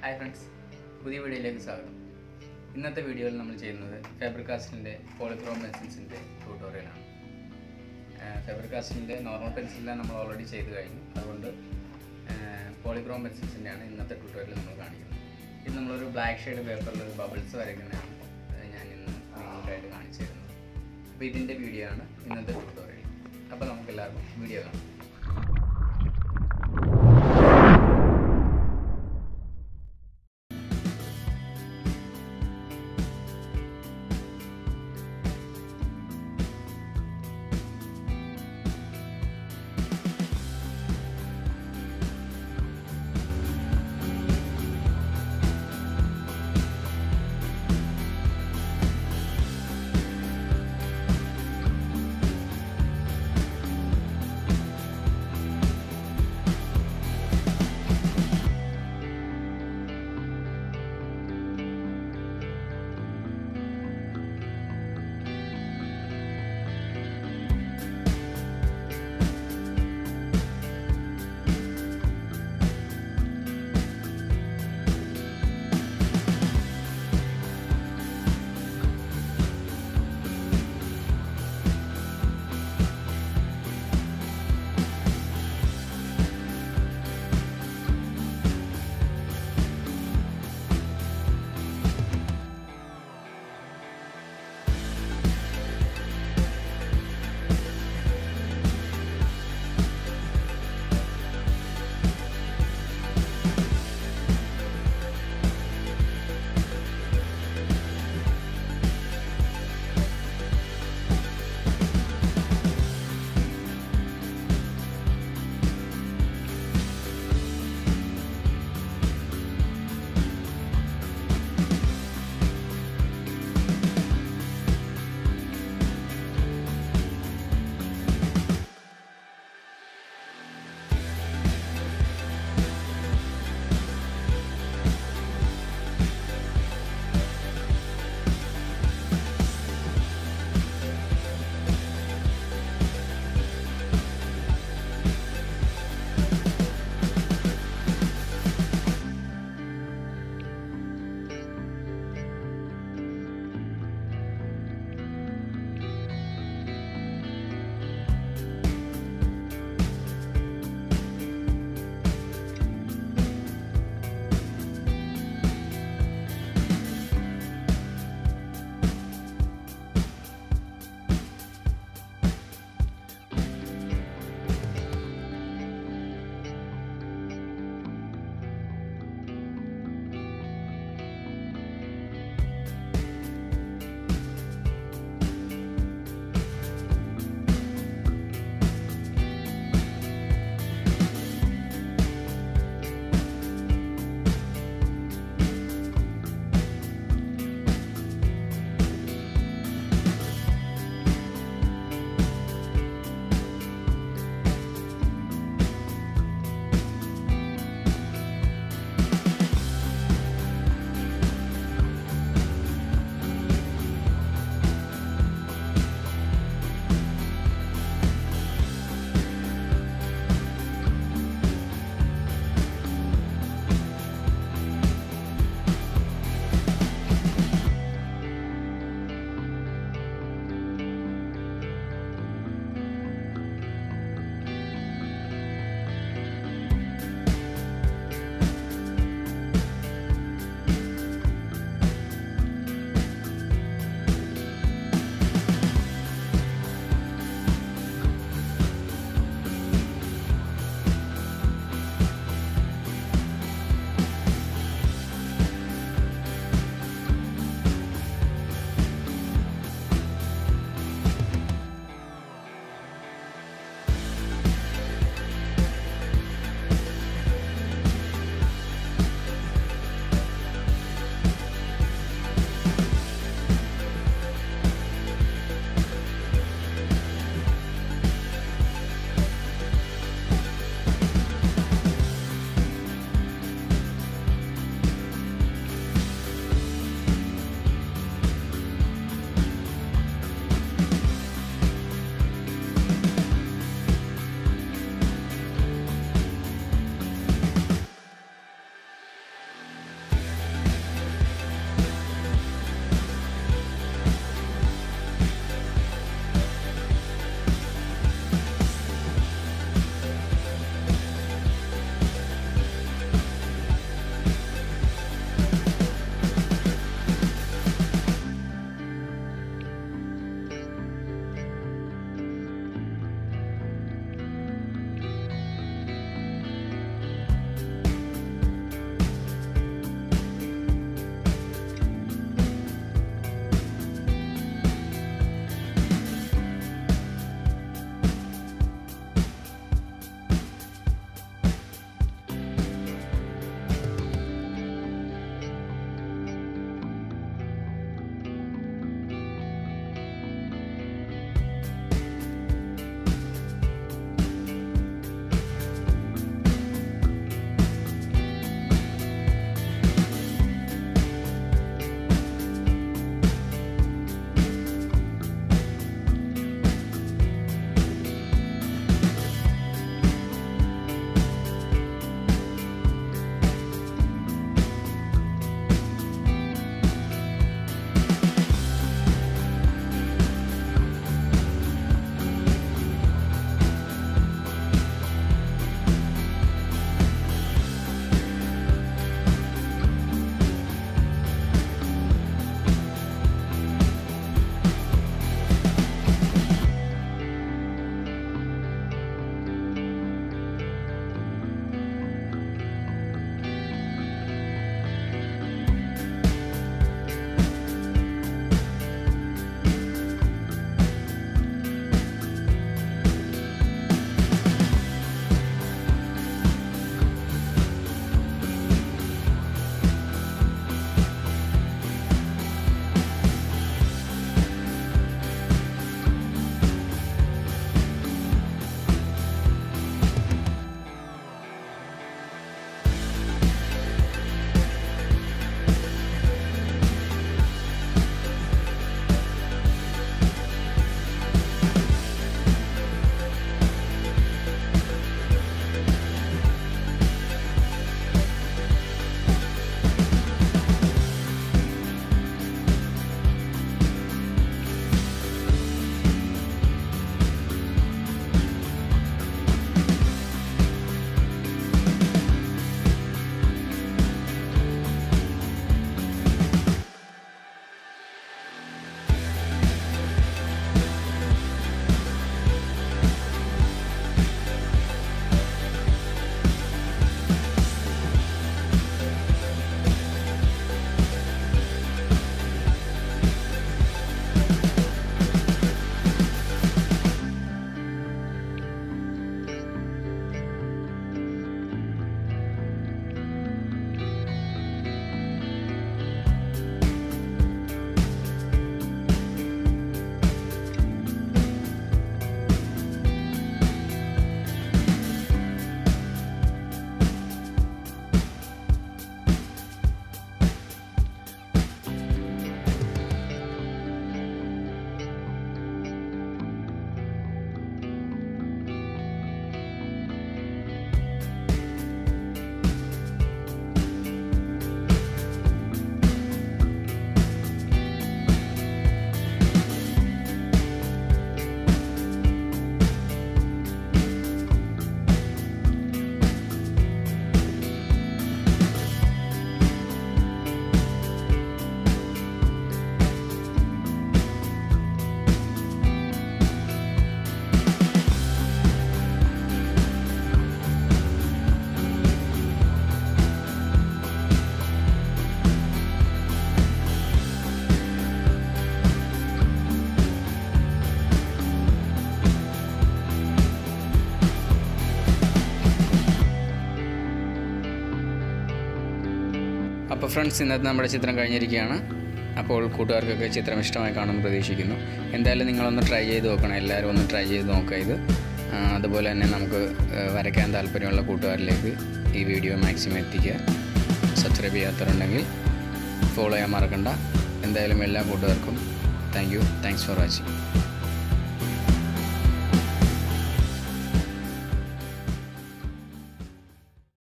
hi friends പുതിയ വീഡിയോയിലേക്ക് സ്വാഗതം ഇന്നത്തെ വീഡിയോയിൽ നമ്മൾ ചെയ്യുന്നത് ഫാബ്രിക്കാസ്റ്റിൻ്റെ പോളിക്രോം പെൻസിൽസിൻ്റെ ട്യൂട്ടോറിയലാണ് ഫാബ്രിക്കാസ്റ്റിൻ്റെ നോർമൽ പെൻസിലിനെ നമ്മൾ ഓൾറെഡി ചെയ്ത് കഴിഞ്ഞു അതുകൊണ്ട് പോളിക്രോം പെൻസിൽസിൻ്റെയാണ് ഇന്നത്തെ ട്യൂട്ടോറിയൽ നമ്മൾ കാണിക്കുന്നത് ഇത് നമ്മളൊരു ബ്ലാക്ക് ഷെയ്ഡ് പേപ്പറിൽ ഒരു ബബിൾസ് വരയ്ക്കുന്നതാണ് അത് ഞാൻ ഇന്ന് നിങ്ങൾക്കായിട്ട് കാണിച്ചു തരുന്നത് അപ്പോൾ ഇതിൻ്റെ വീഡിയോ ആണ് ഇന്നത്തെ ട്യൂട്ടോറിയൽ അപ്പോൾ നമുക്ക് എല്ലാവർക്കും വീഡിയോ കാണാം അപ്പോൾ ഫ്രണ്ട്സ് ഇന്നത്തെ നമ്മുടെ ചിത്രം കഴിഞ്ഞിരിക്കുകയാണ് അപ്പോൾ കൂട്ടുകാർക്കൊക്കെ ചിത്രം ഇഷ്ടമായി കാണുമെന്ന് പ്രതീക്ഷിക്കുന്നു എന്തായാലും നിങ്ങളൊന്ന് ട്രൈ ചെയ്ത് നോക്കണം എല്ലാവരും ഒന്ന് ട്രൈ ചെയ്ത് നോക്കുക ഇത് ആ, അതുപോലെ തന്നെ നമുക്ക് ആ, വരയ്ക്കാൻ താല്പര്യമുള്ള കൂട്ടുകാരിലേക്ക് ഈ വീഡിയോ മാക്സിമം എത്തിക്കുക സബ്സ്ക്രൈബ് ചെയ്യാത്തവരുണ്ടെങ്കിൽ ഫോളോ ചെയ്യാൻ മറക്കണ്ട എന്തായാലും എല്ലാ കൂട്ടുകാർക്കും thank you thanks for watching